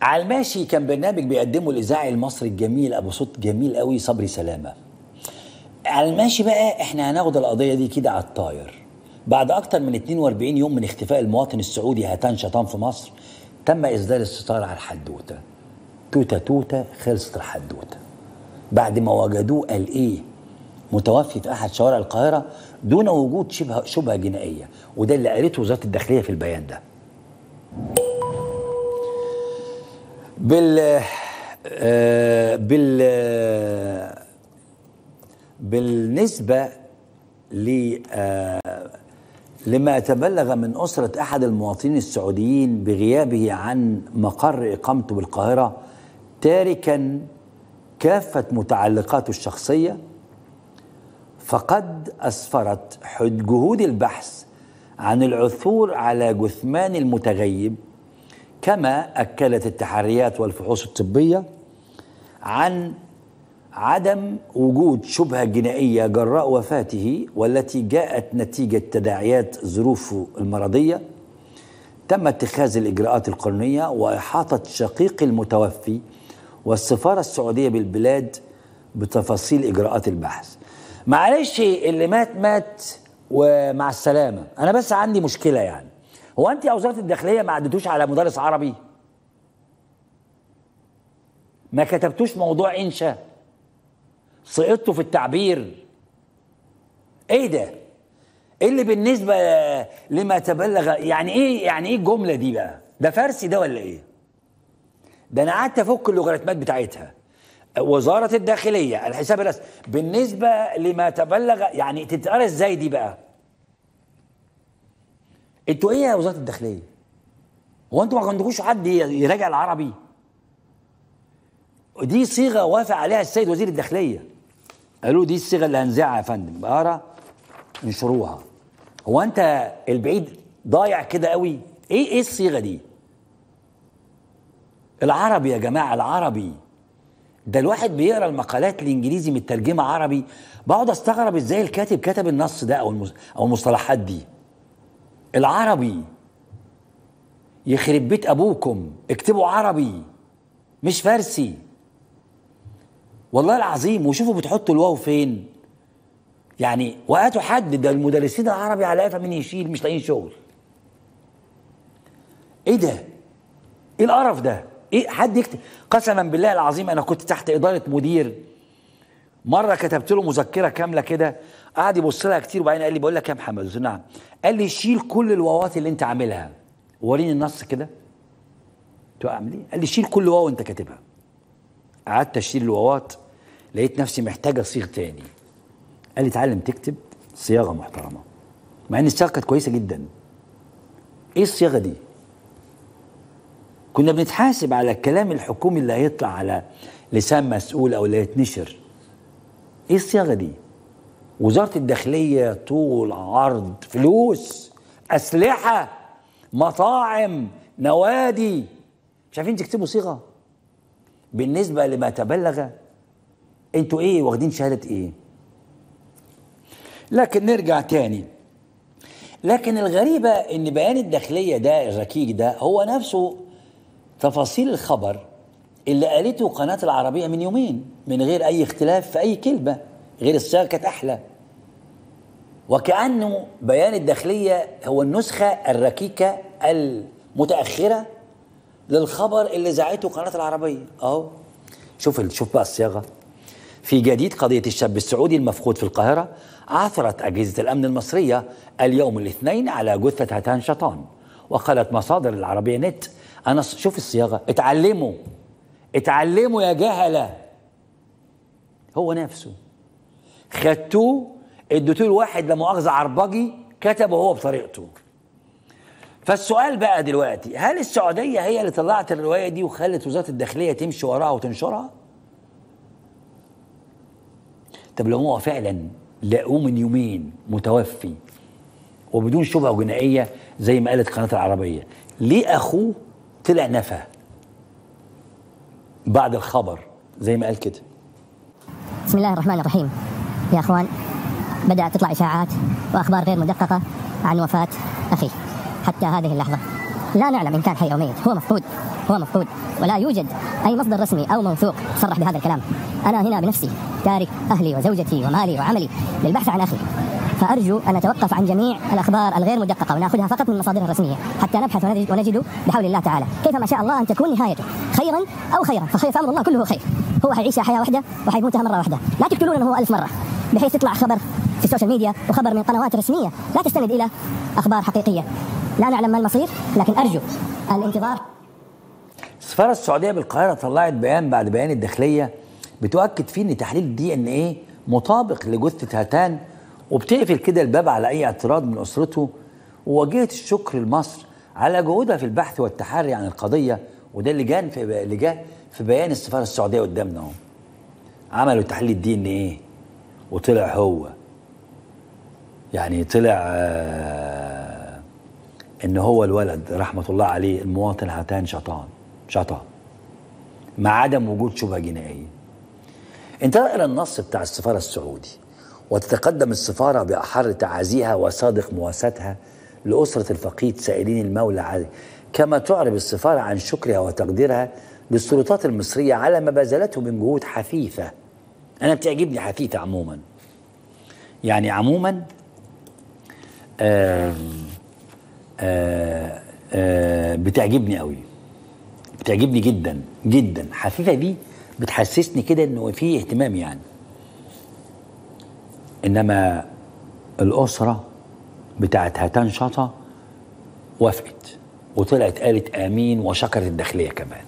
على الماشي كان برنامج بيقدمه الاذاعي المصري الجميل ابو صوت جميل قوي صبري سلامه على الماشي بقى احنا هناخد القضيه دي كده على الطاير بعد اكتر من 42 يوم من اختفاء المواطن السعودي هاتان شيطان في مصر تم اسدال الستار على الحدوته توته توته خلصت الحدوته بعد ما وجدوه قال ايه متوفي في احد شوارع القاهره دون وجود شبهه شبهه جنائيه وده اللي قالته وزاره الداخليه في البيان ده بال آه، بال آه، بالنسبه ل آه، لما تبلغ من أسرة أحد المواطنين السعوديين بغيابه عن مقر إقامته بالقاهرة تاركا كافة متعلقاته الشخصية فقد أسفرت حد جهود البحث عن العثور على جثمان المتغيب كما أكدت التحريات والفحوص الطبية عن عدم وجود شبهة جنائية جراء وفاته والتي جاءت نتيجة تداعيات ظروفه المرضية تم اتخاذ الإجراءات القانونية وإحاطة شقيق المتوفي والسفارة السعودية بالبلاد بتفاصيل إجراءات البحث معلش اللي مات مات ومع السلامة أنا بس عندي مشكلة يعني هو أنت يا وزارة الداخلية ما عدتوش على مدرس عربي ما كتبتوش موضوع إنشاء سقطتوا في التعبير ايه ده ايه اللي بالنسبه لما تبلغ يعني ايه يعني ايه الجمله دي بقى ده فارسي ده ولا ايه ده انا قعدت افك اللوغاريتمات بتاعتها وزاره الداخليه الحساب الرسمي بالنسبه لما تبلغ يعني تتقرا ازاي دي بقى انتوا ايه يا وزاره الداخليه هو انتوا ما عندكوش حد يراجع العربي دي صيغه وافق عليها السيد وزير الداخليه قالوا دي الصيغه اللي هنذاعها يا فندم بقرا انشروها هو انت البعيد ضايع كده قوي ايه ايه الصيغه دي العربي يا جماعه العربي ده الواحد بيقرا المقالات الانجليزي مترجمه عربي بقعد استغرب ازاي الكاتب كتب النص ده او المس... او المصطلحات دي العربي يخرب بيت ابوكم اكتبوا عربي مش فارسي والله العظيم وشوفوا بتحطوا الواو فين يعني وقتوا حد ده المدرسين العربي على قفا مين يشيل مش لاقيين شغل ايه ده ايه القرف ده ايه حد يكتب قسما بالله العظيم انا كنت تحت اداره مدير مره كتبت له مذكره كامله كده قعد يبص لها كتير وبعدين قال لي بقول لك يا محمد قلت له نعم قال لي شيل كل الواوات اللي انت عاملها وريني النص كده قلت له اعمل ايه قال لي شيل كل واو انت كاتبها قعدت اشيل الواوات لقيت نفسي محتاجه صيغ تاني قال لي اتعلم تكتب صياغه محترمه مع ان الصياغه كانت كويسه جدا ايه الصياغه دي كنا بنتحاسب على الكلام الحكومي اللي هيطلع على لسان مسؤول او اللي هيتنشر ايه الصياغه دي وزاره الداخليه طول عرض فلوس اسلحه مطاعم نوادي مش عارفين تكتبوا صيغه بالنسبه لما تبلغ انتوا ايه واخدين شهاده ايه لكن نرجع تاني لكن الغريبة ان بيان الداخلية ده الركيك ده هو نفسه تفاصيل الخبر اللي قالته قناة العربية من يومين من غير اي اختلاف في اي كلمة غير الصيغة كانت احلى وكأنه بيان الداخلية هو النسخة الركيكة المتأخرة للخبر اللي زعته قناة العربية اهو شوف شوف بقى الصياغة في جديد قضية الشاب السعودي المفقود في القاهرة عثرت أجهزة الأمن المصرية اليوم الاثنين على جثة هتان شطان وقالت مصادر العربية نت أنا شوف الصياغة اتعلموا اتعلموا يا جهلة هو نفسه خدتوه اديتوه لواحد لا مؤاخذة عربجي كتبه هو بطريقته فالسؤال بقى دلوقتي هل السعودية هي اللي طلعت الرواية دي وخلت وزارة الداخلية تمشي وراها وتنشرها؟ طب لو هو فعلا لقوه من يومين متوفي وبدون شبهه جنائيه زي ما قالت قناه العربيه ليه اخوه طلع نفى بعد الخبر زي ما قال كده بسم الله الرحمن الرحيم يا اخوان بدات تطلع اشاعات واخبار غير مدققه عن وفاه اخي حتى هذه اللحظه لا نعلم إن كان حي أو ميت هو مفقود هو مفقود ولا يوجد أي مصدر رسمي أو موثوق صرح بهذا الكلام أنا هنا بنفسي تارك أهلي وزوجتي ومالي وعملي للبحث عن أخي فأرجو أن نتوقف عن جميع الأخبار الغير مدققة ونأخذها فقط من مصادرها الرسمية حتى نبحث ونجد, ونجد بحول الله تعالى كيفما شاء الله أن تكون نهايته خيرا أو خيرا فخير فأمر الله كله خير هو حيعيشها حياة واحدة وحيموتها مرة واحدة لا تقتلونه هو ألف مرة بحيث يطلع خبر في السوشيال ميديا وخبر من قنوات رسمية لا تستند إلى أخبار حقيقية لا نعلم ما المصير لكن أرجو الانتظار السفاره السعوديه بالقاهره طلعت بيان بعد بيان الداخليه بتؤكد فيه ان تحليل الدي ان ايه مطابق لجثه هاتان وبتقفل كده الباب على اي اعتراض من اسرته ووجهت الشكر لمصر على جهودها في البحث والتحري عن القضيه وده اللي جان في اللي جاء في بيان السفاره السعوديه قدامنا اهو عملوا تحليل الدي ان ايه وطلع هو يعني طلع آه ان هو الولد رحمه الله عليه المواطن هاتان شطان شطان مع عدم وجود شبهه جنائيه انت اقرا النص بتاع السفاره السعودي وتتقدم السفاره باحر تعازيها وصادق مواساتها لاسره الفقيد سائلين المولى عليه كما تعرب السفاره عن شكرها وتقديرها للسلطات المصريه على ما بذلته من جهود حثيثه انا بتعجبني حثيثه عموما يعني عموما آه آه آه بتعجبني قوي بتعجبني جدا جدا حثيثه دي بتحسسني كده انه في اهتمام يعني انما الاسره بتاعت هاتان شطه وافقت وطلعت قالت امين وشكرت الداخليه كمان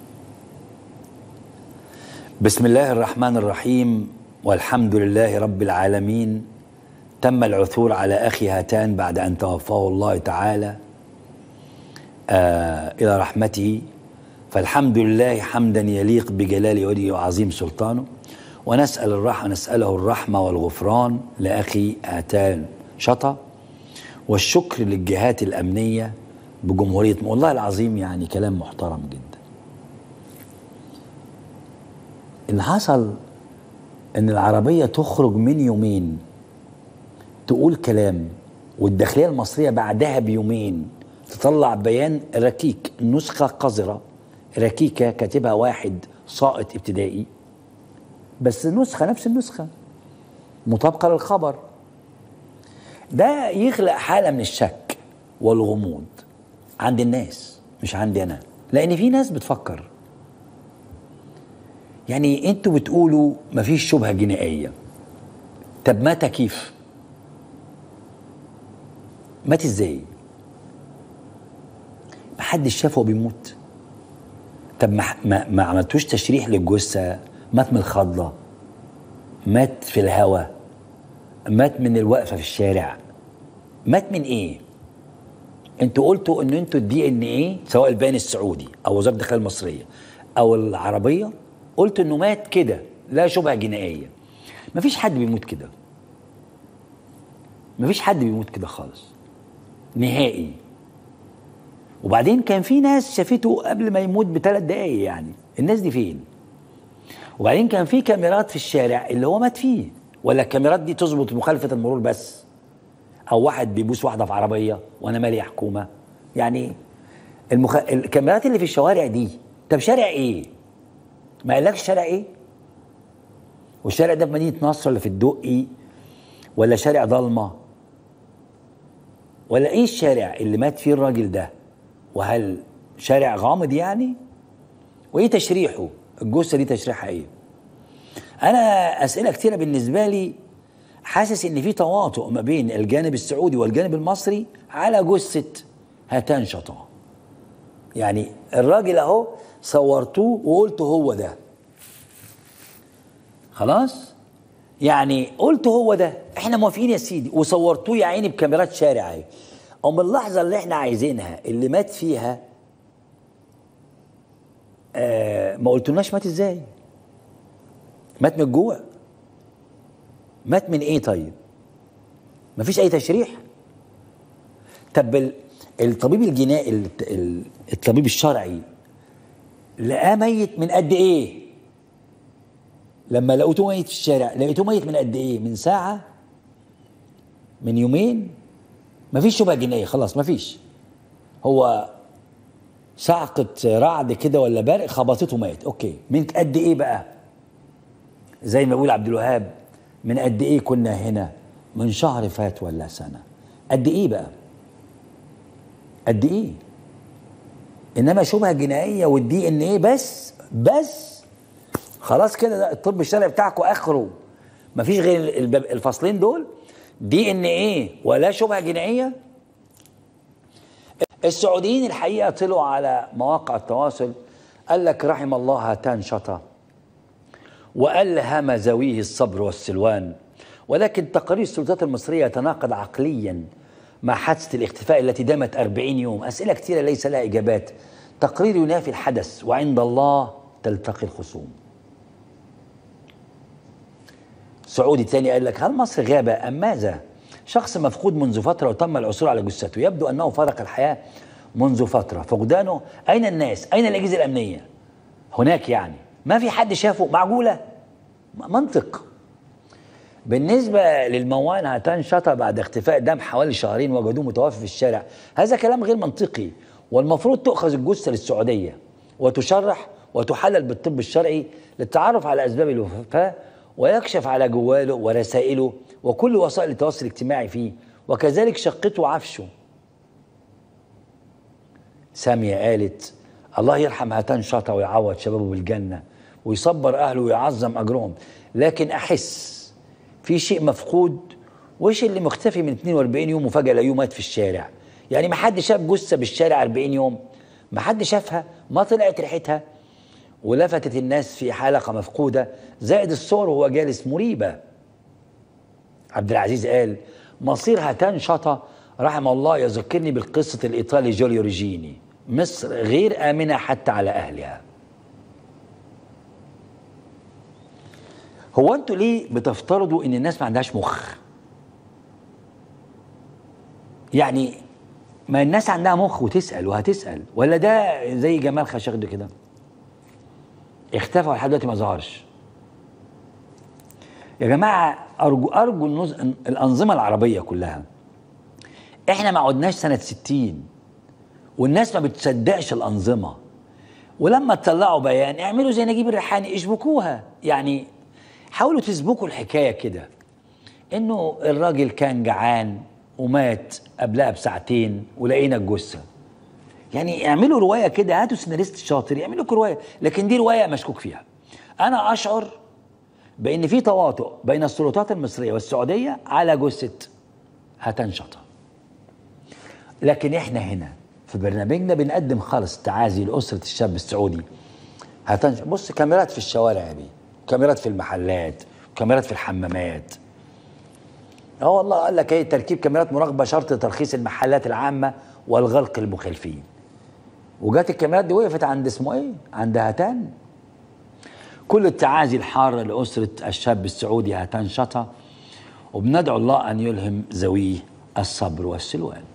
بسم الله الرحمن الرحيم والحمد لله رب العالمين تم العثور على اخي هاتان بعد ان توفاه الله تعالى آه الى رحمته فالحمد لله حمدا يليق بجلال وجهه وعظيم سلطانه ونسال الرحمه نساله الرحمه والغفران لاخي هاتان شطا والشكر للجهات الامنيه بجمهوريه والله العظيم يعني كلام محترم جدا اللي حصل ان العربيه تخرج من يومين تقول كلام والداخليه المصريه بعدها بيومين تطلع بيان ركيك نسخه قذره ركيكه كاتبها واحد ساقط ابتدائي بس نسخه نفس النسخه مطابقه للخبر ده يخلق حاله من الشك والغموض عند الناس مش عندي انا لان في ناس بتفكر يعني انتوا بتقولوا مفيش شبهه جنائيه طب مات كيف مات ازاي محدش شافه بيموت طب ما, ما, ما عملتوش تشريح للجثه مات من الخضه مات في الهوا مات من الوقفه في الشارع مات من ايه انتوا قلتوا ان انتوا الدي ان ايه سواء البيان السعودي او وزاره الداخليه المصريه او العربيه قلت انه مات كده لا شبهه جنائيه مفيش حد بيموت كده مفيش حد بيموت كده خالص نهائي وبعدين كان في ناس شافته قبل ما يموت بثلاث دقايق يعني الناس دي فين وبعدين كان في كاميرات في الشارع اللي هو مات فيه ولا الكاميرات دي تظبط مخالفه المرور بس او واحد بيبوس واحده في عربيه وانا مالي يا حكومه يعني المخ... الكاميرات اللي في الشوارع دي طب شارع ايه ما قالكش شارع ايه والشارع ده في مدينه نصر ولا في الدقي ولا شارع ضلمه ولا ايه الشارع اللي مات فيه الراجل ده وهل شارع غامض يعني وايه تشريحه الجثه دي تشريحها ايه انا اسئله كتيره بالنسبه لي حاسس ان في تواطؤ ما بين الجانب السعودي والجانب المصري على جثه هاتان شطا يعني الراجل اهو صورتوه وقلت هو ده خلاص يعني قلت هو ده احنا موافقين يا سيدي وصورتوه يا عيني بكاميرات شارع اهي ام اللحظه اللي احنا عايزينها اللي مات فيها آه ما قلتلناش مات ازاي مات من الجوع مات من ايه طيب مفيش اي تشريح طب الطبيب الجنائي الطبيب الشرعي لقاه ميت من قد ايه لما لقيته ميت في الشارع لقيته ميت من قد ايه من ساعه من يومين مفيش شبهه جنائيه خلاص مفيش هو صعقة رعد كده ولا برق خبطته مات اوكي من قد ايه بقى زي ما بيقول عبد الوهاب من قد ايه كنا هنا من شهر فات ولا سنة قد ايه بقى قد ايه انما شبهه جنائيه والدي ان ايه بس بس خلاص كده ده الطب الشرعي بتاعكم اخره مفيش غير الب- الفصلين دول دي ان ايه ولا شبهه جنائيه السعوديين الحقيقه طلعوا على مواقع التواصل قال لك رحم الله هاتان شطا والهم ذويه الصبر والسلوان ولكن تقارير السلطات المصريه يتناقض عقليا مع حادثه الاختفاء التي دامت 40 يوم اسئله كثيره ليس لها اجابات تقرير ينافي الحدث وعند الله تلتقي الخصوم سعودي تاني قال لك هل مصر غابة أم ماذا؟ شخص مفقود منذ فترة وتم العثور على جثته يبدو أنه فارق الحياة منذ فترة فقدانه أين الناس؟ أين الأجهزة الأمنية؟ هناك يعني ما في حد شافه معقولة؟ م- منطق بالنسبة للموان هاتان شطا بعد اختفاء دم حوالي شهرين وجدوه متوفي في الشارع هذا كلام غير منطقي والمفروض تؤخذ الجثة للسعودية وتشرح وتحلل بالطب الشرعي للتعرف على أسباب الوفاة ويكشف على جواله ورسائله وكل وسائل التواصل الاجتماعي فيه وكذلك شقته وعفشه سامية قالت الله يرحم هاتان شطا ويعوض شبابه بالجنة ويصبر أهله ويعظم أجرهم لكن أحس في شيء مفقود وش اللي مختفي من 42 يوم وفجأة لاقيه مات في الشارع يعني ما حد شاف جثة بالشارع 40 يوم ما حد شافها ما طلعت ريحتها ولفتت الناس في حلقة مفقودة زائد الصور وهو جالس مريبة عبد العزيز قال مصير هاتان شطا رحم الله يذكرني بالقصة الإيطالي جوليو ريجيني مصر غير آمنة حتى على أهلها هو انتوا ليه بتفترضوا ان الناس ما عندهاش مخ يعني ما الناس عندها مخ وتسأل وهتسأل ولا ده زي جمال خاشقجي كده اختفى ولحد دلوقتي ما ظهرش يا جماعة أرجو أرجو النز... الأنظمة العربية كلها إحنا ما عدناش سنة 60 والناس ما بتصدقش الأنظمة ولما تطلعوا بيان اعملوا زي نجيب الريحاني اشبكوها يعني حاولوا تسبكوا الحكايه كده انه الراجل كان جعان ومات قبلها بساعتين ولقينا الجثه يعني اعملوا روايه كده هاتوا سيناريست شاطر يعمل لكم روايه لكن دي روايه مشكوك فيها انا اشعر بان في تواطؤ بين السلطات المصريه والسعوديه على جثه هتنشطه لكن احنا هنا في برنامجنا بنقدم خالص تعازي لاسره الشاب السعودي هتنش... بص كاميرات في الشوارع يا بيه كاميرات في المحلات كاميرات في الحمامات اه والله قال لك ايه تركيب كاميرات مراقبه شرط ترخيص المحلات العامه والغلق المخالفين وجات الكاميرات دي وقفت عند اسمه ايه عند هاتان كل التعازي الحاره لاسره الشاب السعودي هاتان شطا وبندعو الله ان يلهم ذويه الصبر والسلوان